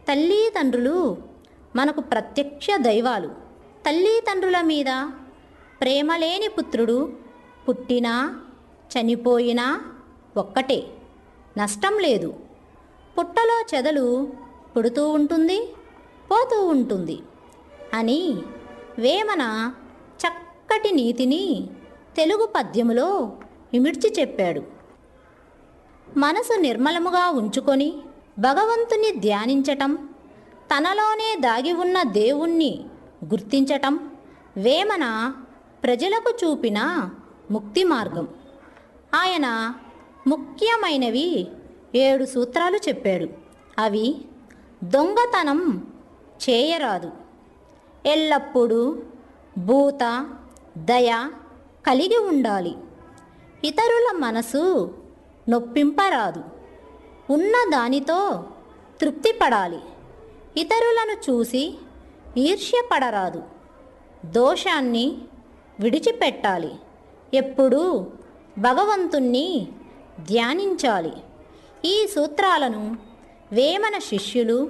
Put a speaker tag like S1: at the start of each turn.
S1: తల్లిదండ్రులు మనకు ప్రత్యక్ష దైవాలు తల్లిదండ్రుల మీద ప్రేమ లేని పుత్రుడు పుట్టినా చనిపోయినా ఒక్కటే నష్టం లేదు పుట్టలో చెదలు పుడుతూ ఉంటుంది పోతూ ఉంటుంది అని వేమన చక్కటి నీతిని తెలుగు పద్యములో ఇమిడ్చి చెప్పాడు మనసు నిర్మలముగా ఉంచుకొని భగవంతుని ధ్యానించటం తనలోనే దాగి ఉన్న దేవుణ్ణి గుర్తించటం వేమన ప్రజలకు చూపిన ముక్తి మార్గం ఆయన ముఖ్యమైనవి ఏడు సూత్రాలు చెప్పాడు అవి దొంగతనం చేయరాదు ఎల్లప్పుడూ భూత దయ కలిగి ఉండాలి ఇతరుల మనసు నొప్పింపరాదు ఉన్న దానితో తృప్తి పడాలి ఇతరులను చూసి ఈర్ష్యపడరాదు దోషాన్ని విడిచిపెట్టాలి ఎప్పుడూ భగవంతుణ్ణి ధ్యానించాలి ఈ సూత్రాలను వేమన శిష్యులు